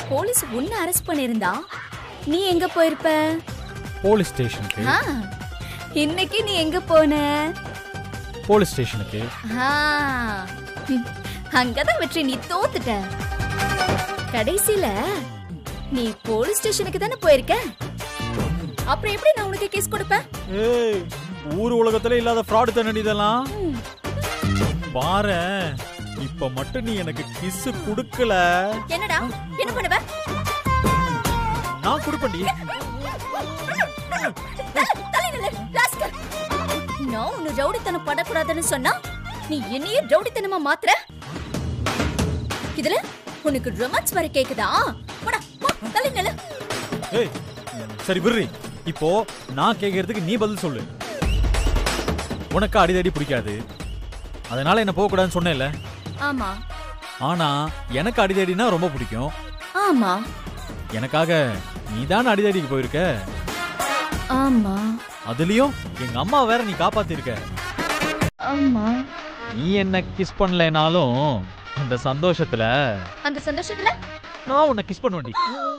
Police உன்னை arrest பண்ணிருந்தா நீ எங்க போயிருப்ப போலீஸ் ஸ்டேஷனுக்கு ஆ, இன்னைக்கு நீ எங்க போன போலீஸ் ஸ்டேஷனுக்கு ஆ, ம், அங்கதான் வெற்றி நீ தோத்துட்ட கடைசியில நீ போலீஸ் ஸ்டேஷனுக்கு தானே போயிருக்க அப்புறம் எப்படி நான் உனக்கு கேஸ் கொடுப்பேன் ஏய் ஊர் உலகத்துல இல்லாத ஃப்ராடு தானடி இதெல்லாம் ம், பாரு இப்ப மட்டும் நீ எனக்கு கிஸ் குடுக்கல என்னடா என்ன பண்ணுவ நான் குடுப்பேன்டி தலை- தலை நில்லு, rascal. நான் உன்னை ரவுடித்தனம் படக்கூடாதுன்னு சொன்னா நீ என்னையே ரவுடித்தனமா மாத்துற இதுல உனக்கு ரொமான்ஸ் வர கேக்குதா போடா போ, தலை நில்லு. ஏய் சரி விடுறி இப்போ நான் கேக்குறதுக்கு நீ பதில் சொல்லு உனக்கு அடிதடி பிடிக்காது அதனால என்ன போக கூடாதுன்னு சொன்னேன்ல ஆமா ஆனா எனக்கு அடிதடினா ரொம்ப பிடிக்கும் ஆமா எனக்காக நீ தானே அடிதடிக்கு போயிருக்க ஆமா அதுலயும் எங்க அம்மா வேற நீ காப்பாத்திருக்க ஆமா நீ என்ன கிஸ் பண்ணலைனாலும் அந்த சந்தோஷத்துல அந்த சந்தோஷத்துல நான் உன்னை கிஸ் பண்ணுவேன்டி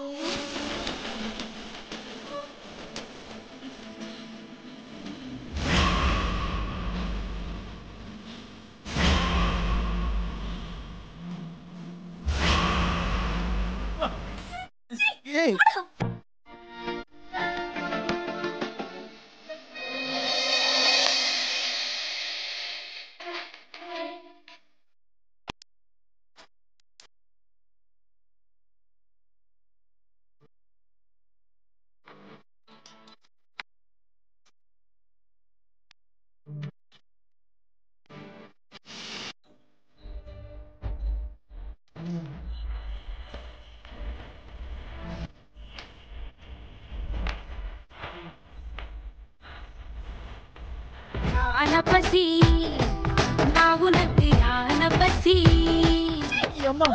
யான பசி நான் உனக்கு யான பசி அம்மா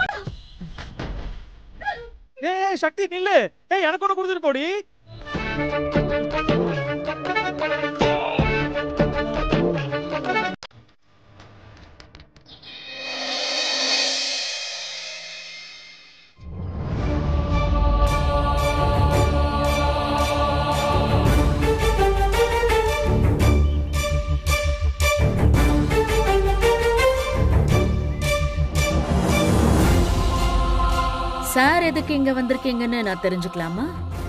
ஏய் சக்தி நில்லு ஏய் எனக்கு ஒண்ணு கொடுத்துட்டு போடி சார் எதுக்கு இங்க வந்திருக்கீங்கன்னு நான் தெரிஞ்சுக்கலாமா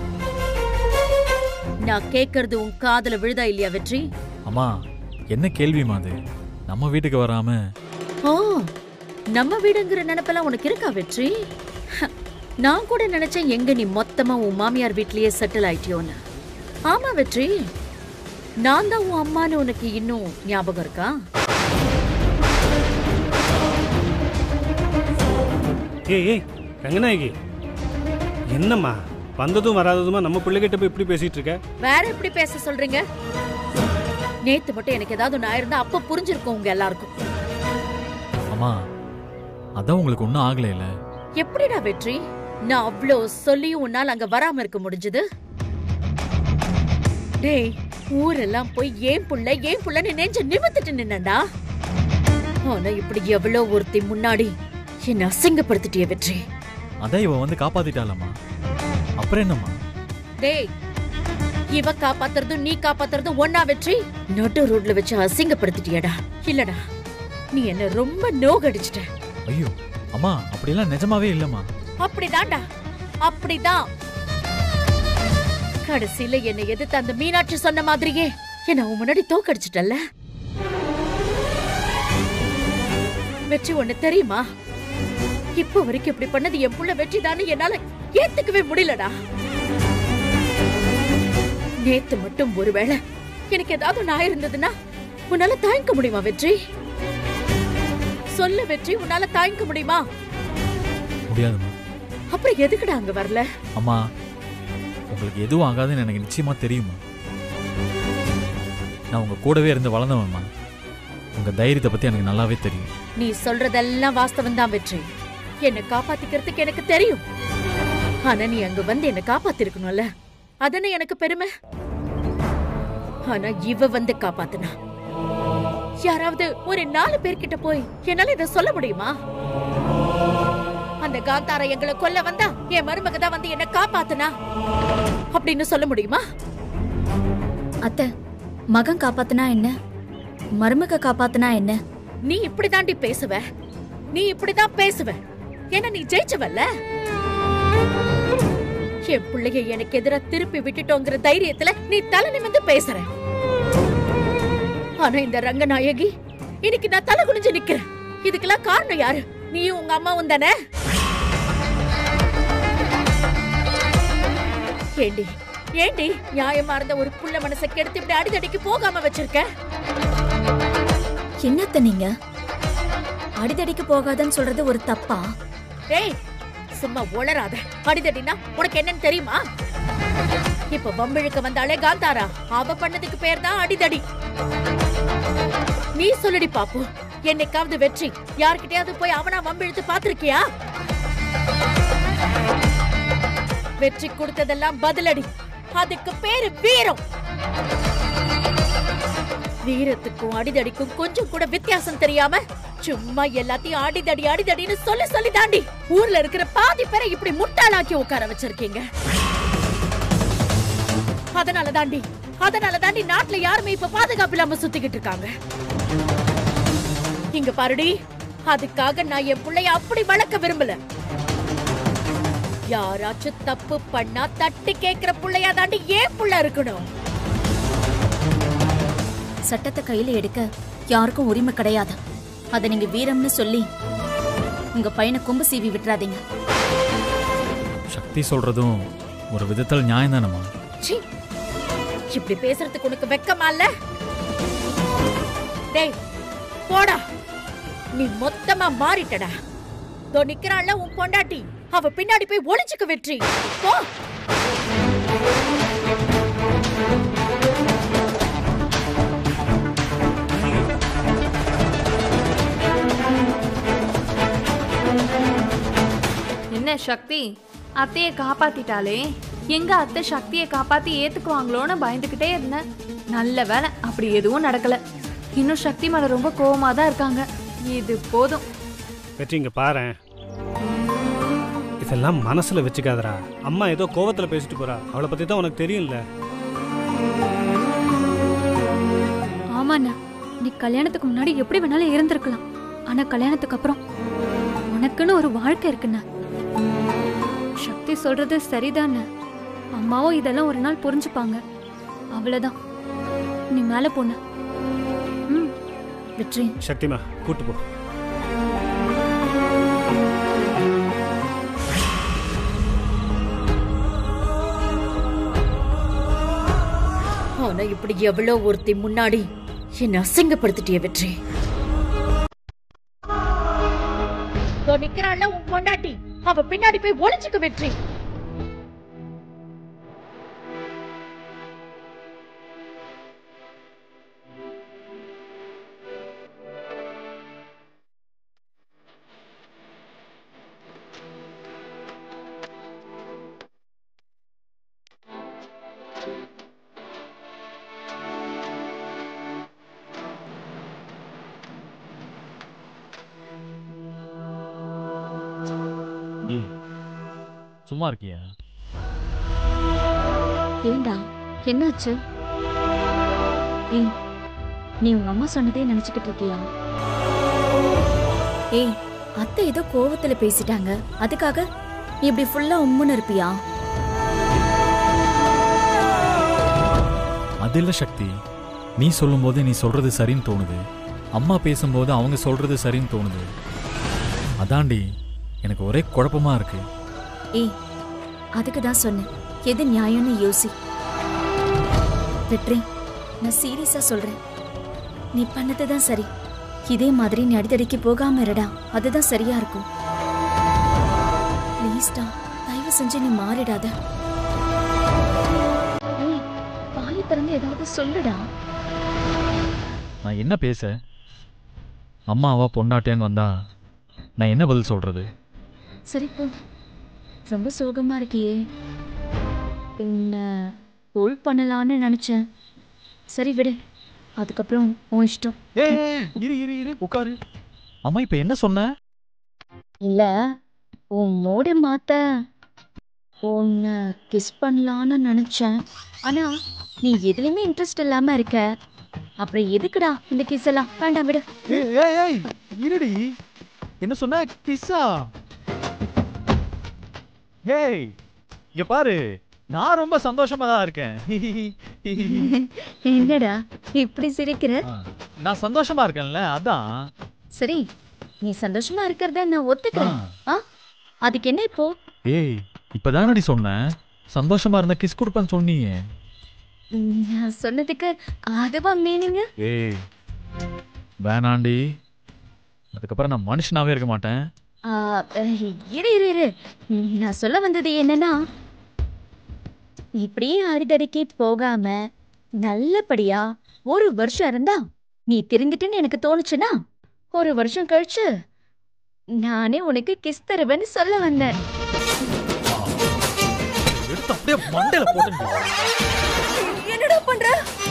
நான் கேக்குறது உன் காதுல விழுதா இல்லையா வெற்றி அம்மா என்ன கேள்விமா அது நம்ம வீட்டுக்கு வராம ஓ நம்ம வீடுங்கிற நினைப்பெல்லாம் உனக்கு இருக்கா வெற்றி ஹ, நான் கூட நினைச்சேன் எங்க நீ மொத்தமா உன் மாமியார் வீட்லயே செட்டில் ஆயிட்டியோன்னு ஆமா வெற்றி நான் தான் உன் அம்மான்னு உனக்கு இன்னும் ஞாபகம் இருக்கா ஏய் ஏய் ரங்கநாயகி என்னம்மா வந்ததும் வராததுமா நம்ம பிள்ளைகிட்ட போய் இப்படி பேசிட்டு இருக்க வேற எப்படி பேச சொல்றீங்க நேத்து மட்டும் எனக்கு ஏதாவது ஒன்று ஆயிருந்தா அப்ப புரிஞ்சிருக்கும் உங்க எல்லாருக்கும் அம்மா அதான் உங்களுக்கு ஒன்றும் ஆகல இல்ல எப்படிடா வெற்றி நான் அவ்வளோ சொல்லியும் உன்னால அங்க வராம இருக்க முடிஞ்சது டேய் ஊரெல்லாம் போய் ஏன் புள்ள ஏன் புள்ளன்னு நெஞ்ச நிமித்துட்டு நின்னடா ஆனா இப்படி எவ்வளோ ஒருத்தி முன்னாடி என்ன அசிங்கப்படுத்திட்டிய வெற்றி அதான் இவ வந்து காப்பாத்திட்டாளம்மா அப்புறம் என்னம்மா டேய் இவ காப்பாத்துறதும் நீ காப்பாத்துறதும் ஒன்னா வெற்றி நடு ரோட்ல வச்சு அசிங்கப்படுத்திட்டியடா இல்லடா நீ என்ன ரொம்ப நோகடிச்சிட்ட ஐயோ அம்மா அப்படியெல்லாம் நிஜமாவே இல்லம்மா அப்படிதான்டா அப்படிதான் கடைசியில என்னை எதிர்த்து அந்த மீனாட்சி சொன்ன மாதிரியே என்ன உன் முன்னாடி தோக்கடிச்சிட்டல்ல வெற்றி ஒண்ணு தெரியுமா இப்போ வரைக்கும் இப்படி பண்ணது என் புள்ள வெற்றி என்னால ஏத்துக்கவே முடியலடா நேத்து மட்டும் ஒருவேளை எனக்கு ஏதாவது ஒண்ணு ஆயிருந்ததுன்னா உன்னால தாங்கிக்க முடியுமா வெற்றி சொல்லு வெற்றி உன்னால தாங்கிக்க முடியுமா முடியாதும்மா அப்புறம் எதுக்குடா அங்க வரல அம்மா உங்களுக்கு எதுவும் ஆகாதுன்னு எனக்கு நிச்சயமா தெரியுமா நான் உங்க கூடவே இருந்து வளர்ந்தவன்மா உங்க தைரியத்தை பத்தி எனக்கு நல்லாவே தெரியும் நீ சொல்றதெல்லாம் வாஸ்தவம் தான் வெற்றி என்னை காப்பாத்திக்கிறதுக்கு எனக்கு தெரியும் ஆனா நீ அங்க வந்து என்ன காப்பாத்திருக்கணும்ல அதானே எனக்கு பெருமை ஆனா இவ வந்து காப்பாத்துனா யாராவது ஒரு நாலு பேர்கிட்ட போய் என்னால இத சொல்ல முடியுமா அந்த அந்த காந்தார எங்களை கொல்ல வந்தா என் மருமக தான் வந்து என்ன காப்பாத்துனா அப்படின்னு சொல்ல முடியுமா அத்தை மகன் காப்பாத்துனா என்ன மருமக காப்பாத்துனா என்ன நீ இப்படிதாண்டி பேசுவ நீ இப்படிதான் பேசுவ ஏன்னா நீ ஜெயிச்சவல்ல என் பிள்ளைய எனக்கு எதிரா திருப்பி விட்டுட்டோங்கிற தைரியத்துல நீ தலை நிமிந்து பேசுற ஆனா இந்த ரங்கநாயகி இன்னைக்கு நான் தலை குனிஞ்சு நிக்கிறேன் இதுக்கெல்லாம் காரணம் யாரு நீயும் உங்க அம்மாவும் தானே ஏண்டி ஏண்டி நியாயமா இருந்த ஒரு புள்ள மனசை கெடுத்து இப்படி அடிதடிக்கு போகாம வச்சிருக்க என்னத்த நீங்க அடிதடிக்கு போகாதன்னு சொல்றது ஒரு தப்பா ஏய் சும்மா உளராத அடிதடினா உனக்கு என்னன்னு தெரியுமா இப்ப வம்பிழுக்க வந்தாலே காந்தாரா அவ பண்ணதுக்கு பேர் தான் அடிதடி நீ சொல்லுடி பாப்பு என்னைக்காவது வெற்றி யார்கிட்டயாவது போய் அவனா வம்பிழுத்து பாத்திருக்கியா வெற்றி கொடுத்ததெல்லாம் பதிலடி அதுக்கு பேரு வீரம் வீரத்துக்கும் அடிதடிக்கும் கொஞ்சம் கூட வித்தியாசம் தெரியாம சும்மா எல்லாத்தையும் அடிதடி அடிதடின்னு சொல்லி சொல்லி தாண்டி ஊர்ல இருக்கிற பாதி பேரை இப்படி முட்டாளாக்கி உட்கார வச்சிருக்கீங்க அதனால தாண்டி அதனால தாண்டி நாட்டுல யாருமே இப்ப பாதுகாப்பு இல்லாம சுத்திக்கிட்டு இருக்காங்க இங்க பாருடி அதுக்காக நான் என் புள்ளைய அப்படி வளர்க்க விரும்பல யாராச்சும் தப்பு பண்ணா தட்டி கேக்குற புள்ளையா தாண்டி ஏன் புள்ள இருக்கணும் சட்டத்தை கையில எடுக்க யாருக்கும் உரிமை கிடையாது அதை நீங்க வீரம்னு சொல்லி உங்க பையனை கொம்பு சீவி விட்டுறாதீங்க சக்தி சொல்றதும் ஒரு விதத்தில் நியாயம் சீ இப்படி பேசுறதுக்கு உனக்கு வெக்கமா இல்ல டேய் போடா நீ மொத்தமா மாறிட்டடா தோ நிக்கிறாள்ல உன் பொண்டாட்டி அவ பின்னாடி போய் ஒளிச்சுக்க வெற்றி போ என்ன சக்தி அத்தையை காப்பாத்திட்டாலே எங்க அத்தை சக்தியை காப்பாத்தி ஏத்துக்குவாங்களோன்னு பயந்துகிட்டே இருந்தேன் நல்ல வேலை அப்படி எதுவும் நடக்கல இன்னும் சக்தி மேல ரொம்ப கோவமா தான் இருக்காங்க இது போதும் வெற்றி இங்க பாரேன் இதெல்லாம் மனசுல வச்சுக்காதடா அம்மா ஏதோ கோவத்துல பேசிட்டு போறா அவளை பத்தி தான் உனக்கு தெரியும்ல ஆமாண்ணா நீ கல்யாணத்துக்கு முன்னாடி எப்படி வேணாலும் இருந்திருக்கலாம் ஆனா கல்யாணத்துக்கு அப்புறம் உனக்குன்னு ஒரு வாழ்க்கை இருக்குண்ணா சக்தி சொல்றது சரிதானே அம்மாவும் இதெல்லாம் ஒரு நாள் புரிஞ்சுப்பாங்க அவ்வளவுதான் நீ மேல போன ம் வெற்றி சக்திமா கூட்டு போ ஆனா இப்படி எவ்வளவு ஒருத்தி முன்னாடி என்ன அசிங்கப்படுத்திட்டிய வெற்றி தோ நிக்கிறாள்ல உன் பொண்டாட்டி அவ பின்னாடி போய் ஒளிச்சுக்க வெற்றி சும்மா இருக்கியா ஏண்டா என்னாச்சு ஏய் நீ உங்க அம்மா சொன்னதே நினைச்சுக்கிட்டு இருக்கியா ஏய் அத்தை ஏதோ கோவத்துல பேசிட்டாங்க அதுக்காக நீ இப்படி ஃபுல்லா உம்முன்னு இருப்பியா அது இல்ல சக்தி நீ சொல்லும்போது நீ சொல்றது சரின்னு தோணுது அம்மா பேசும்போது அவங்க சொல்றது சரின்னு தோணுது அதாண்டி எனக்கு ஒரே குழப்பமா இருக்கு ஏய் அதுக்கு தான் சொன்னேன் எது நியாயம்னு யோசி வெற்றி நான் சீரியஸா சொல்றேன் நீ பண்ணது தான் சரி இதே மாதிரி நீ அடிதடிக்கு போகாம இருடா அதுதான் சரியா இருக்கும் ப்ளீஸ்டா தயவு செஞ்சு நீ மாறிடாத ஏய் வாயை திறந்து ஏதாவது சொல்லுடா நான் என்ன பேச அம்மாவா பொண்டாட்டியான்னு வந்தா நான் என்ன பதில் சொல்றது சரி போ ரொம்ப சோகமா இருக்கியே என்ன ஹோல்ட் பண்ணலான்னு நினைச்சேன் சரி விடு அதுக்கப்புறம் உன் இஷ்டம் ஏ இரு இரு இரு உட்காரு அம்மா இப்ப என்ன சொன்ன இல்ல உன் மூட மாத்த உன்னை கிஸ் பண்ணலான்னு நினைச்சேன் ஆனா நீ எதுலயுமே இன்ட்ரெஸ்ட் இல்லாம இருக்க அப்புறம் எதுக்குடா இந்த கிஸ் எல்லாம் வேண்டாம் விடு ஏய் ஏய் ஏய் இருடி என்ன சொன்ன கிஸ்ஸா ஏய் இங்க பாரு நான் ரொம்ப சந்தோஷமா தான் இருக்கேன் என்னடா இப்படி சிரிக்கிற நான் சந்தோஷமா இருக்கேன்ல அதான் சரி நீ சந்தோஷமா இருக்கிறத நான் ஒத்துக்கிறேன் ஆ அதுக்கு என்ன இப்போ ஏய் இப்பதானடி சொன்னேன் சந்தோஷமா இருந்த கிஸ் கொடுப்பேன்னு சொன்னீங்க ம், நான் சொன்னதுக்கு அதுவா மீனிங் ஏய் வேணாண்டி அதுக்கப்புறம் நான் மனுஷனாவே இருக்க மாட்டேன் இரு இரு இரு ம், நான் சொல்ல வந்தது என்னன்னா இப்படியே அடிதடிக்கு போகாம நல்லபடியா ஒரு வருஷம் இருந்தா நீ திருந்திட்டுன்னு எனக்கு தோணுச்சுன்னா ஒரு வருஷம் கழிச்சு நானே உனக்கு கிஸ் தருவேன்னு சொல்ல வந்தேன் எடுத்து அப்படியே மண்டையில போட்டு என்னடா பண்ற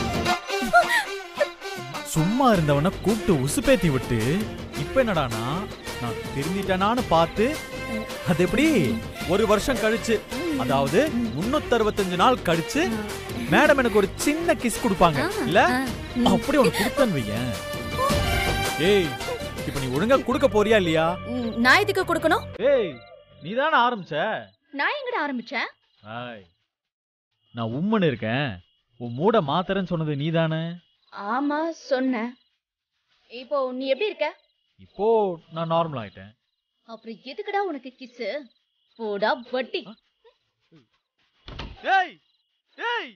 சும்மா இருந்தவன கூப்பிட்டு உசுப்பேத்தி விட்டு இப்ப என்னடானா நான் திருந்திட்டேனான்னு பார்த்து அது எப்படி ஒரு வருஷம் கழிச்சு அதாவது முன்னூத்தி அறுபத்தஞ்சு நாள் கழிச்சு மேடம் எனக்கு ஒரு சின்ன கிஸ் கொடுப்பாங்க இல்ல அப்படி ஒண்ணு கொடுத்தேன்னு வையேன் ஏய் இப்ப நீ ஒழுங்கா கொடுக்க போறியா இல்லையா ம், நான் எதுக்கு கொடுக்கணும் ஏய் நீ தானே ஆரம்பிச்ச நான் எங்கட ஆரம்பிச்சேன் ஆய் நான் உம்மன் இருக்கேன் உன் மூட மாத்தறேன்னு சொன்னது நீதானே ஆமா சொன்னேன் இப்போ நீ எப்படி இருக்க இப்போ நான் நார்மல் ஆயிட்டேன் அப்புறம் எதுக்குடா உனக்கு கிஸ் போடா வட்டி ஏய் ஏய்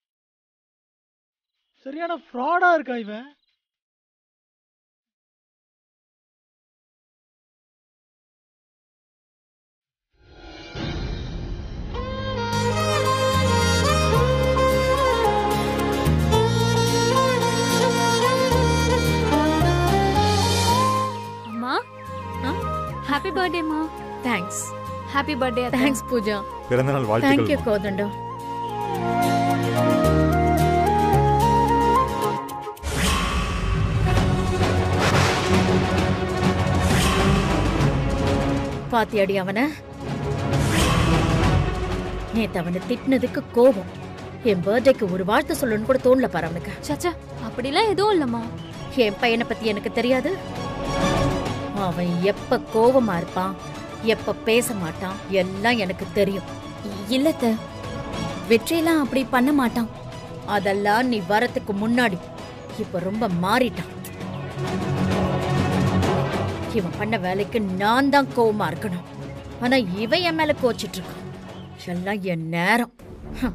சரியான ஃப்ராடா இருக்கா இவன் அம்மா ஹாப்பி பர்த்டேம்மா thanks happy birthday thanks Pooja பிறந்தநாள் தேங்க்யூ வாழ்த்துக்கள் கோதண்டம் பாத்தியாடி அவன நேத்து அவனை திட்டினதுக்கு கோபம் என் பர்த்டேக்கு ஒரு வாழ்த்து சொல்லணும்னு கூட தோணல பாரு அவனுக்கு சச்சா அப்படிலாம் எதுவும் இல்லம்மா என் பையனை பத்தி எனக்கு தெரியாது அவன் எப்ப கோவமா இருப்பான் எப்ப பேச மாட்டான் எல்லாம் எனக்கு தெரியும் இல்லத்த வெற்றியெல்லாம் அப்படி பண்ண மாட்டான் அதெல்லாம் நீ வரதுக்கு முன்னாடி இப்ப ரொம்ப மாறிட்டான் இவன் பண்ண வேலைக்கு நான் தான் கோவமா இருக்கணும் ஆனா இவன் என் மேல கோச்சிட்டு இருக்கான் எல்லாம் என் நேரம் ஹம்.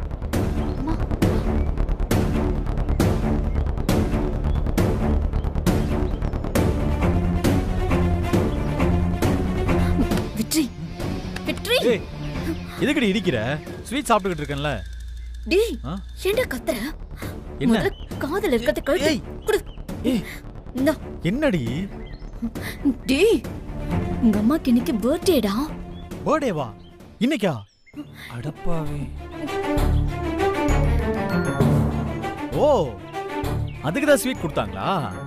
வெற்றி வெற்றி ஏய் எதுக்குடி இடிக்கிற ஸ்வீட் சாப்பிட்டுக்கிட்டு இருக்கேன்ல டேய் ஆ? ஏன்டா கத்துற என்ன? முதல்ல காதல் இருக்கிறத கழுத்து ஏய். குடு ஏய் இந்தா என்னடி டேய் உங்க அம்மாக்கு இன்னைக்கு பர்த்டேடா பர்த்டேவா இன்னைக்கா அடப்பாவே ஓ அதுக்கு தான் ஸ்வீட் கொடுத்தாங்களா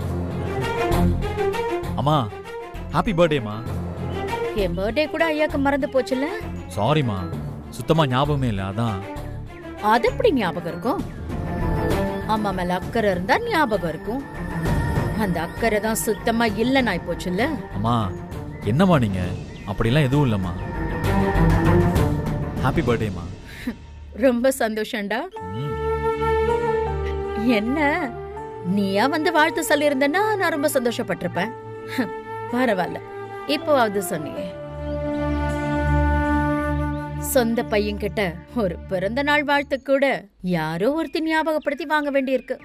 அம்மா ஹாப்பி பர்த்டேமா என் பர்த்டே கூட ஐயாக்கு மறந்து போச்சுல்ல சாரிம்மா சுத்தமா ஞாபகமே இல்ல அதான் அது எப்படி ஞாபகம் இருக்கும் அம்மா மேல அக்கறை இருந்தா ஞாபகம் இருக்கும் அந்த அக்கறை தான் சுத்தமா இல்லைன்னு ஆயி போச்சுல்ல அம்மா என்னம்மா நீங்க அப்படிலாம் எதுவும் இல்லம்மா ஹாப்பி பர்த்டேமா ரொம்ப சந்தோஷம்டா என்ன நீயா வந்து வாழ்த்து சொல்லியிருந்தனா நான் ரொம்ப சந்தோஷப்பட்டிருப்பேன் பரவாயில்ல இப்போவாவது சொன்னியே சொந்த பையன்கிட்ட ஒரு பிறந்த நாள் வாழ்த்து கூட யாரோ ஒருத்தி ஞாபகப்படுத்தி வாங்க வேண்டியிருக்கு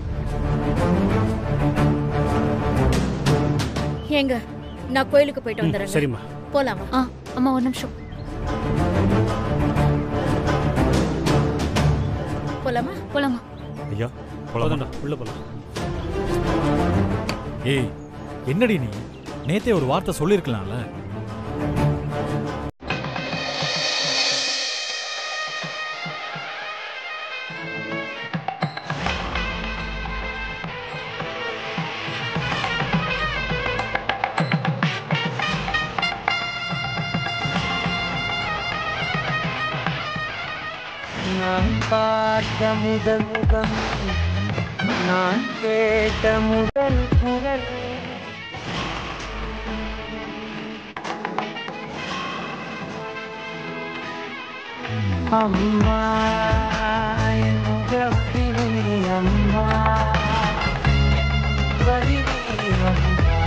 ஏங்க நான் கோயிலுக்கு போயிட்டு ம், வந்துடுறேன் சரிம்மா போலாமா ஆ அம்மா ஒரு நிமிஷம் போலாமா போலாமா ஐயா போலாமா போதும்டா உள்ள போலாம் ஏய் என்னடி நீ நேத்தே ஒரு வார்த்தை சொல்லிருக்கலாம்ல நான் பார்த்த முதல் முகம் நான் கேட்ட முதல் குரல் அம்மா என் முகப்பிலே அம்மா வருவே அம்மா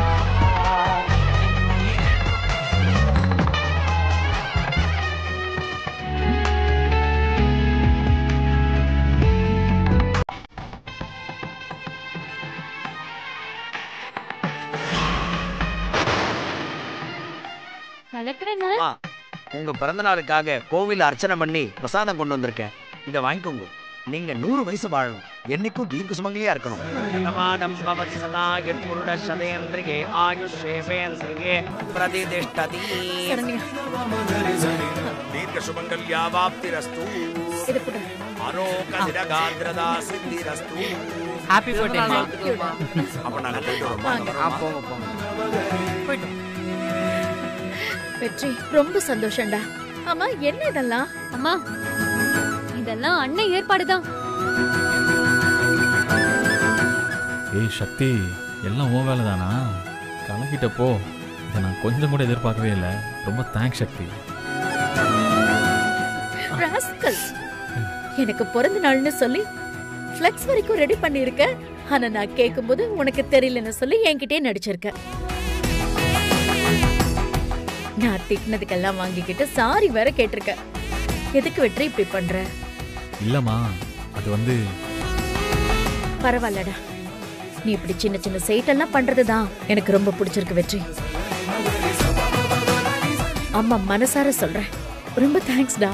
கலக்குறேன்னா அம்மா, உங்க பிறந்த நாளுக்காக கோவில் அர்ச்சனை பண்ணி பிரசாதம் கொண்டு வந்திருக்கேன் இதை வாங்கிக்கோங்க நீங்க நூறு வயசு வாழணும் என்னைக்கும் தீர்க்க சுமங்கலியா இருக்கணும் சதமானம் பவதி சதா யத்புருட சதேந்திரிகே ஆயுஷேவேந்திரிகே பிரதிதிஷ்டதி தீர்க்க சுமங்கல்யாவாப்திரஸ்து ஆரோக்கியகாந்திரதா சித்திரஸ்து ஹாப்பி பர்த்டே அப்ப நாங்க போயிட்டு வரோம் போங்க போங்க வெற்றி ரொம்ப சந்தோஷம்டா ஆமா என்ன இதெல்லாம் அம்மா இதெல்லாம் அண்ணன் ஏற்பாடுதான் ஏய் சக்தி எல்லாம் உன் வேலை தானா கலக்கிட்ட போ இதை நான் கொஞ்சம் கூட எதிர்பார்க்கவே இல்லை ரொம்ப தேங்க்ஸ் சக்தி ராஸ்கல் எனக்கு பிறந்த நாள்னு சொல்லி ஃப்ளெக்ஸ் வரைக்கும் ரெடி பண்ணிருக்க ஆனா நான் கேட்கும்போது உனக்கு தெரியலன்னு சொல்லி என்கிட்டயே நடிச்சிருக்க நான் திட்டினதுக்கெல்லாம் வாங்கிக்கிட்டு சாரி வேற கேட்டிருக்க எதுக்கு வெற்றி இப்படி பண்ற இல்லைம்மா அது வந்து பரவாயில்லடா நீ இப்படி சின்ன சின்ன சைட்டெல்லாம் பண்றதுதான் எனக்கு ரொம்ப பிடிச்சிருக்கு வெற்றி அம்மா மனசார சொல்றேன் ரொம்ப தேங்க்ஸ்டா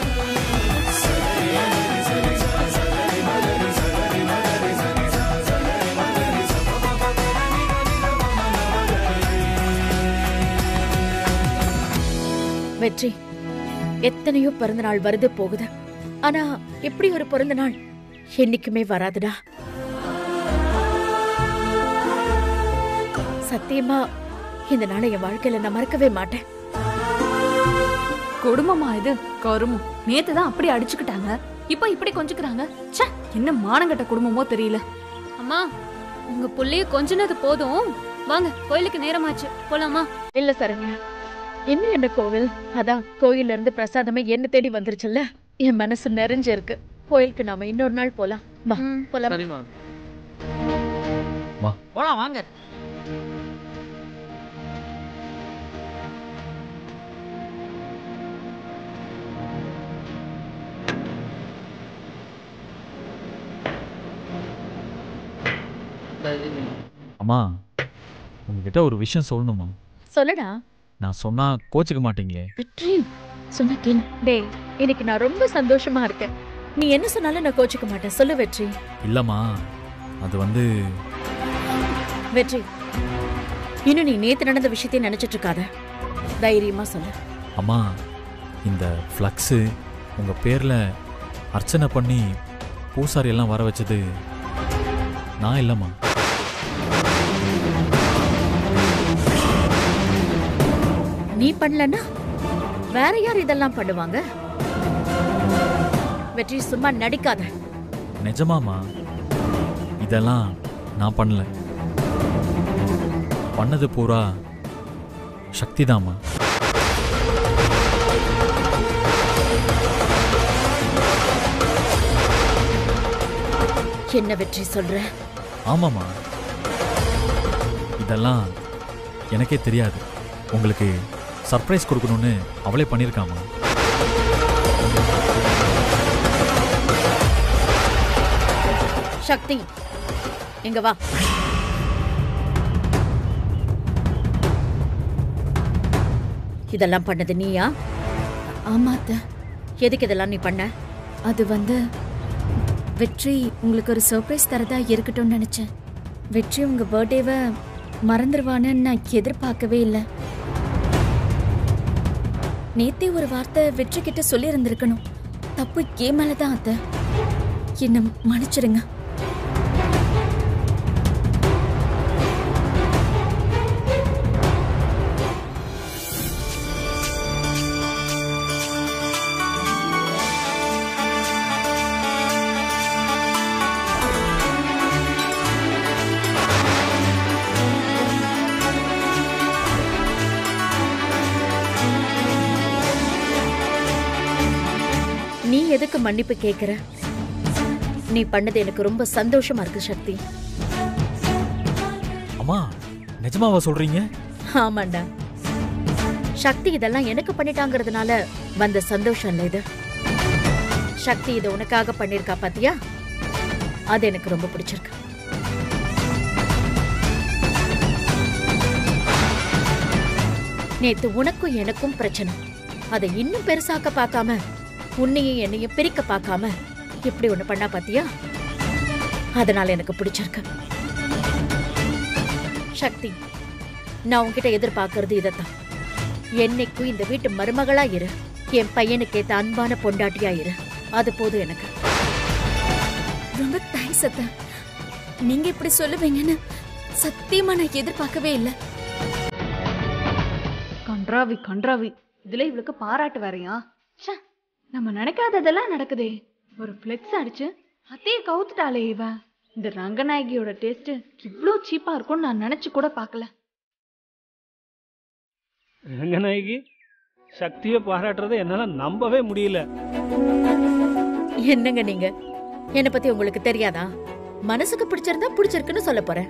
வெற்றி எத்தனையோ பிறந்த நாள் வருது போகுது ஆனா இப்படி ஒரு பிறந்த நாள் என்னைக்குமே வராதுடா சத்தியமா இந்த நாளை என் வாழ்க்கையில நான் மறக்கவே மாட்டேன் கொடுமமா இது கருமம் நேத்து தான் அப்படி அடிச்சுக்கிட்டாங்க இப்போ இப்படி கொஞ்சுக்கிறாங்க ச்சே என்ன மானங்கட்ட குடும்பமோ தெரியல அம்மா உங்க புள்ளைய கொஞ்சினது போதும் வாங்க கோயிலுக்கு நேரமாச்சு போலாமா இல்ல சரண்யா இன்னும் என்ன கோவில் அதான் கோயில்ல இருந்து பிரசாதமே என்ன தேடி வந்துருச்சுல்ல என் மனசு நிறைஞ்சு இருக்கு கோயிலுக்கு நாம இன்னொரு நாள் போலாம் வா ம். போலாம் சரிம்மா வா. போலாம் வாங்க அம்மா உங்ககிட்ட ஒரு விஷயம் சொல்லணுமா சொல்லுடா நான் சொன்னா கோச்சிக்க மாட்டீங்களே வெற்றி சொன்ன கேளு டேய் இன்னைக்கு நான் ரொம்ப சந்தோஷமா இருக்கேன் நீ என்ன சொன்னாலும் நான் கோச்சிக்க மாட்டேன் சொல்லு வெற்றி இல்லைம்மா அது வந்து வெற்றி இன்னும் நீ நேத்து நடந்த விஷயத்தையும் நினைச்சிட்டு இருக்காத தைரியமா சொல்லு அம்மா இந்த ஃப்ளக்ஸு உங்கள் பேரில் அர்ச்சனை பண்ணி பூசாரி எல்லாம் வர வச்சது நான் இல்லைம்மா நீ பண்ணலன்னா வேற யார் இதெல்லாம் பண்ணுவாங்க வெற்றி சும்மா நடிக்காத நிஜமாம்மா இதெல்லாம் நான் பண்ணல பண்ணது பூரா சக்திதாம்மா என்ன வெற்றி சொல்ற ஆமாம்மா இதெல்லாம் எனக்கே தெரியாது உங்களுக்கு சர்ப்ரைஸ் கொடுக்கணும்னு அவளே பண்ணியிருக்காமா சக்தி இங்க வா இதெல்லாம் பண்ணது நீயா ஆமா அத்த எதுக்கு இதெல்லாம் நீ பண்ண அது வந்து வெற்றி உங்களுக்கு ஒரு சர்ப்ரைஸ் தரதா இருக்கட்டும்னு நினைச்சேன் வெற்றி உங்க பர்த்டேவை மறந்துடுவான்னு நான் எதிர்பார்க்கவே இல்லை நேத்தே ஒரு வார்த்தை வெற்றி கிட்ட சொல்லி இருந்திருக்கணும் தப்பு ஏன் மேலதான் அத்த என்ன மன்னிச்சிடுங்க எதுக்கு மன்னிப்பு கேக்குற நீ பண்ணது எனக்கு ரொம்ப சந்தோஷமா இருக்கு சக்தி அம்மா நிஜமாவா சொல்றீங்க ஆமாண்டா சக்தி இதெல்லாம் எனக்கு பண்ணிட்டாங்கிறதுனால வந்த சந்தோஷம் இல்ல இது சக்தி இதை உனக்காக பண்ணிருக்கா பாத்தியா அது எனக்கு ரொம்ப பிடிச்சிருக்கு நேத்து உனக்கும் எனக்கும் பிரச்சனை அதை இன்னும் பெருசாக்க பார்க்காம உன்னையும் என்னையும் பிரிக்க பார்க்காம இப்படி ஒண்ணு பண்ணா பாத்தியா அதனால எனக்கு பிடிச்சிருக்கு சக்தி நான் உன்கிட்ட எதிர்பார்க்கறது இதைத்தான் என்னைக்கும் இந்த வீட்டு மருமகளா இரு என் பையனுக்கு ஏத்த அன்பான பொண்டாட்டியா இரு அது போதும் எனக்கு ரொம்ப தேங்க்ஸ் அத்தை நீங்க இப்படி சொல்லுவீங்கன்னு சத்தியமா நான் எதிர்பார்க்கவே இல்லை கன்றாவி கன்றாவி இதுல இவளுக்கு பாராட்டு வேறையா ச்சே நம்ம நினைக்காததெல்லாம் நடக்குதே ஒரு ஃப்ளெக்ஸ் அடிச்சு அத்தையை கவுத்துட்டாளே இவ இந்த ரங்கநாயகியோட டேஸ்ட் இவ்ளோ சீப்பா இருக்கும்னு நான் நினைச்சு கூட பார்க்கல ரங்கநாயகி சக்தியை பாராட்டுறதை என்னால் நம்பவே முடியல என்னங்க நீங்க என்ன பத்தி உங்களுக்கு தெரியாதா மனசுக்கு பிடிச்சிருந்தா பிடிச்சிருக்குன்னு சொல்ல போறேன்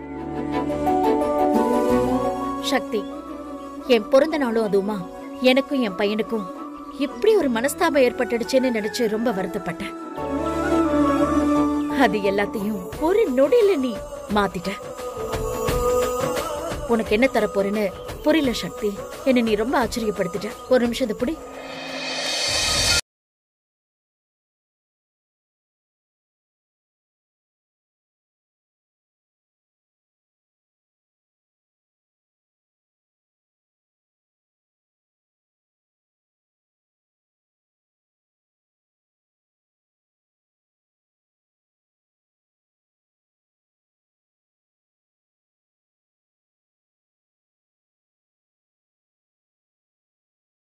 சக்தி என் பிறந்த நாளும் அதுவுமா எனக்கும் என் பையனுக்கும் இப்படி ஒரு மனஸ்தாபம் ஏற்பட்டுடுச்சுன்னு நினைச்சு ரொம்ப வருத்தப்பட்டேன் அது எல்லாத்தையும் ஒரு நொடியில நீ மாத்திட்ட உனக்கு என்ன தர போறேன்னு புரியல சக்தி என்ன நீ ரொம்ப ஆச்சரியப்படுத்திட்ட ஒரு நிமிஷம் இது புடி